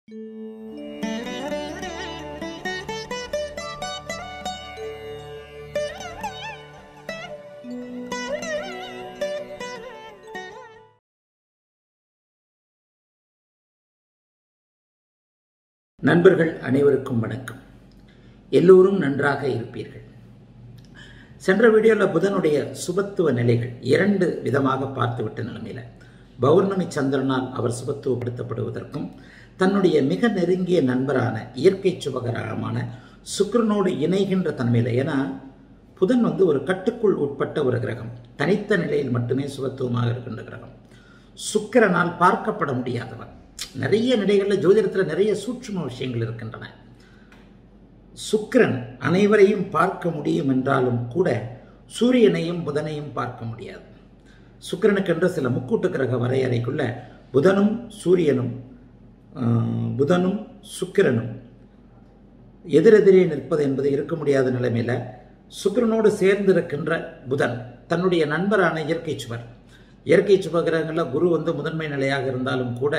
நண்பர்கள் அனைவருக்கும் வணக்கம் எல்லோரும் நன்றாக இருப்பீர்கள் சென்ற வீடியோவில் புதனுடைய சுபத்துவ நிலைகள் இரண்டு விதமாக பார்த்துவிட்ட நிலைமையில் பௌர்ணமி சந்திரனால் அவர் சுபத்துவப்படுத்தப்படுவதற்கும் தன்னுடைய மிக நெருங்கிய நண்பரான இயற்கை சுபகரமான சுக்கிரனோடு இணைகின்ற தன்மையில் ஏன்னா புதன் வந்து ஒரு கட்டுக்குள் உட்பட்ட ஒரு கிரகம் தனித்த நிலையில் மட்டுமே சுபத்துவமாக இருக்கின்ற கிரகம் சுக்கிரனால் பார்க்கப்பட முடியாதவன் நிறைய நிலைகளில் ஜோதிடத்தில் நிறைய சூட்சும விஷயங்கள் இருக்கின்றன சுக்கிரன் அனைவரையும் பார்க்க முடியும் என்றாலும் கூட சூரியனையும் புதனையும் பார்க்க முடியாது சுக்கிரனுக்கென்ற சில முக்கூட்டு கிரக வரையறைக்குள்ள புதனும் சூரியனும் ஆஹ், புதனும் சுக்கிரனும் எதிரெதிரே நிற்பது என்பது இருக்க முடியாத நிலைமையில சுக்கிரனோடு சேர்ந்து இருக்கின்ற புதன் தன்னுடைய நண்பரான இயற்கை சுவர் இயற்கை சுபகிரகங்களில் குரு வந்து முதன்மை நிலையாக இருந்தாலும் கூட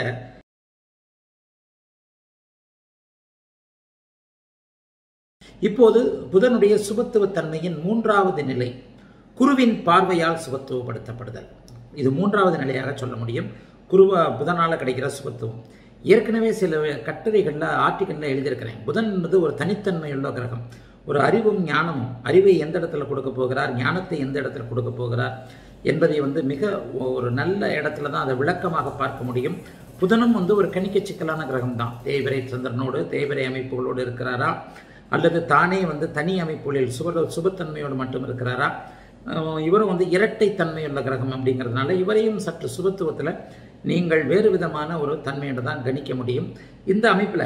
இப்போது புதனுடைய சுபத்துவத்தன்மையின் மூன்றாவது நிலை குருவின் பார்வையால் சுபத்துவப்படுத்தப்படுதல் இது மூன்றாவது நிலையாக சொல்ல முடியும் குருவ புதனால் கிடைக்கிற சுபத்துவம் ஏற்கனவே சில கட்டுரைகளில் ஆர்டிக்கலில் எழுதியிருக்கிறேன் புதன் என்பது ஒரு தனித்தன்மையுள்ள கிரகம் ஒரு அறிவும் ஞானமும் அறிவை எந்த இடத்துல கொடுக்க போகிறார் ஞானத்தை எந்த இடத்துல கொடுக்க போகிறார் என்பதை வந்து மிக ஒரு நல்ல இடத்துல தான் அதை விளக்கமாக பார்க்க முடியும் புதனும் வந்து ஒரு கணிக்க சிக்கலான கிரகம் தான் தேய்பிரை சந்திரனோடு தேய்பிரை அமைப்புகளோடு இருக்கிறாரா அல்லது தானே வந்து தனி அமைப்புகளில் சுப சுபத்தன்மையோடு மட்டும் இருக்கிறாரா அஹ் இவரும் வந்து இரட்டை தன்மையுள்ள கிரகம் அப்படிங்கிறதுனால இவரையும் சற்று சுபத்துவத்தில் நீங்கள் வேறு விதமான ஒரு தன்மையோடு தான் கணிக்க முடியும் இந்த அமைப்பில்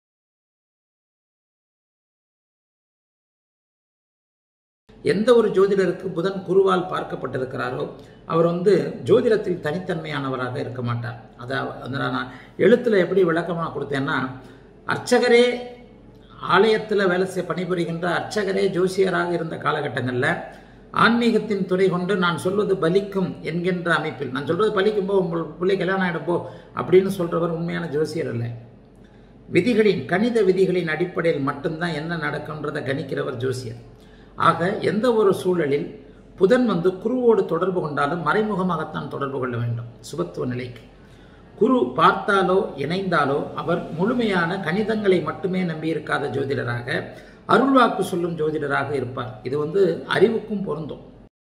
எந்த ஒரு ஜோதிடருக்கு புதன் குருவால் பார்க்கப்பட்டிருக்கிறாரோ அவர் வந்து ஜோதிடத்தில் தனித்தன்மையானவராக இருக்க மாட்டார் அதாவது நான் எழுத்தில் எப்படி விளக்கமாக கொடுத்தேன்னா அர்ச்சகரே ஆலயத்தில் வேலை செய்ய பணிபுரிகின்ற அர்ச்சகரே ஜோசியராக இருந்த காலகட்டங்களில் ஆன்மீகத்தின் துணை கொண்டு நான் சொல்வது பலிக்கும் என்கின்ற அமைப்பில் நான் சொல்றது பலிக்கும் போ உங்கள் பிள்ளை கல்யாணம் ஆகிடும் போ அப்படின்னு சொல்றவர் உண்மையான ஜோசியர் அல்ல விதிகளின் கணித விதிகளின் அடிப்படையில் மட்டும்தான் என்ன நடக்கும்ன்றதை கணிக்கிறவர் ஜோசியர் ஆக எந்த ஒரு சூழலில் புதன் வந்து குருவோடு தொடர்பு கொண்டாலும் மறைமுகமாகத்தான் தொடர்பு கொள்ள வேண்டும் சுபத்துவ நிலைக்கு குரு பார்த்தாலோ இணைந்தாலோ அவர் முழுமையான கணிதங்களை மட்டுமே நம்பியிருக்காத ஜோதிடராக அருள்வாக்கு சொல்லும் ஜோதிடராக இருப்பார் இது வந்து அறிவுக்கும் பொருந்தும்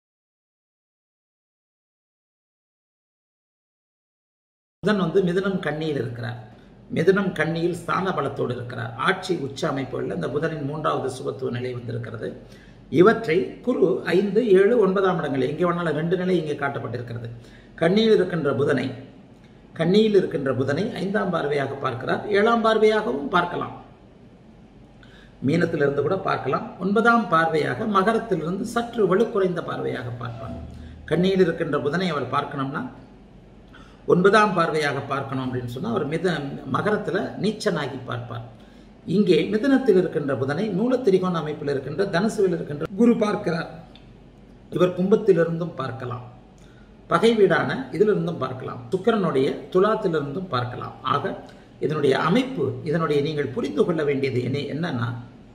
புதன் வந்து மிதுனம் கண்ணியில் இருக்கிறார் மிதுனம் கண்ணியில் ஸ்தான பலத்தோடு இருக்கிறார் ஆட்சி உச்ச அமைப்புகளில் இந்த புதனின் மூன்றாவது சுபத்துவ நிலை வந்திருக்கிறது இவற்றை குரு ஐந்து ஏழு ஒன்பதாம் இடங்கள் எங்கே வேணாலும் ரெண்டு நிலை இங்கே காட்டப்பட்டிருக்கிறது கண்ணியில் இருக்கின்ற புதனை கண்ணியில் இருக்கின்ற புதனை ஐந்தாம் பார்வையாக பார்க்கிறார் ஏழாம் பார்வையாகவும் பார்க்கலாம் மீனத்திலிருந்து கூட பார்க்கலாம் ஒன்பதாம் பார்வையாக மகரத்திலிருந்து சற்று வலுக்குறைந்த பார்வையாக பார்ப்பார் கண்ணியில் இருக்கின்ற புதனை அவர் பார்க்கணும்னா ஒன்பதாம் பார்வையாக பார்க்கணும் அப்படின்னு சொன்னால் அவர் மித மகரத்தில் நீச்சனாகி பார்ப்பார் இங்கே மிதனத்தில் இருக்கின்ற புதனை மூலத்திரிகோண அமைப்பில் இருக்கின்ற தனுசுவில் இருக்கின்ற குரு பார்க்கிறார் இவர் கும்பத்திலிருந்தும் பார்க்கலாம் பகை வீடான இதிலிருந்தும் பார்க்கலாம் சுக்கரனுடைய துலாத்திலிருந்தும் பார்க்கலாம் ஆக இதனுடைய அமைப்பு இதனுடைய நீங்கள் புரிந்து கொள்ள வேண்டியது என்ன என்னன்னா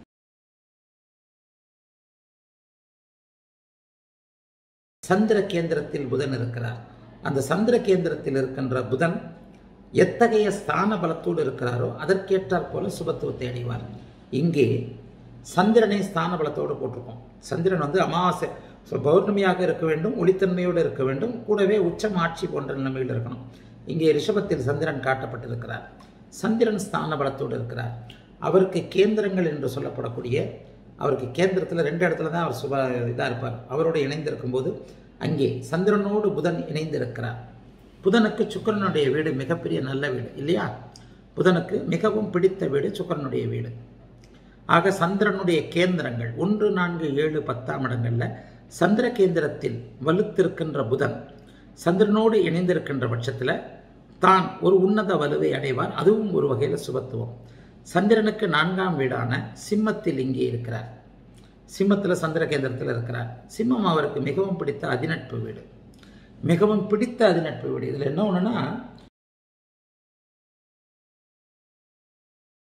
சந்திர கேந்திரத்தில் புதன் இருக்கிறார் அந்த சந்திர கேந்திரத்தில் இருக்கின்ற புதன் எத்தகைய ஸ்தான பலத்தோடு இருக்கிறாரோ அதற்கேற்றாற் போல சுபத்துவத்தை அடைவார் இங்கே சந்திரனை ஸ்தான பலத்தோடு போட்டிருக்கோம் சந்திரன் வந்து அமாவாசை ஸோ பௌர்ணமியாக இருக்க வேண்டும் ஒளித்தன்மையோடு இருக்க வேண்டும் கூடவே உச்சம் ஆட்சி போன்ற நிலைமையில் இருக்கணும் இங்கே ரிஷபத்தில் சந்திரன் காட்டப்பட்டிருக்கிறார் சந்திரன் ஸ்தான பலத்தோடு இருக்கிறார் அவருக்கு கேந்திரங்கள் என்று சொல்லப்படக்கூடிய அவருக்கு கேந்திரத்தில் ரெண்டு இடத்துல தான் அவர் சுப இதாக இருப்பார் அவரோடு இணைந்திருக்கும் போது அங்கே சந்திரனோடு புதன் இணைந்திருக்கிறார் புதனுக்கு சுக்கரனுடைய வீடு மிகப்பெரிய நல்ல வீடு இல்லையா புதனுக்கு மிகவும் பிடித்த வீடு சுக்கரனுடைய வீடு ஆக சந்திரனுடைய கேந்திரங்கள் ஒன்று நான்கு ஏழு பத்தாம் இடங்கள்ல சந்திர கேந்திரத்தில் வலுத்திருக்கின்ற புதன் சந்திரனோடு இணைந்திருக்கின்ற பட்சத்தில் தான் ஒரு உன்னத வலுவை அடைவார் அதுவும் ஒரு வகையில் சுபத்துவம் சந்திரனுக்கு நான்காம் வீடான சிம்மத்தில் இங்கே இருக்கிறார் சிம்மத்தில் சந்திர கேந்திரத்தில் இருக்கிறார் சிம்மம் அவருக்கு மிகவும் பிடித்த அதிநட்பு வீடு மிகவும் பிடித்த அதிநட்பு வீடு இதில் என்ன ஒன்றுனா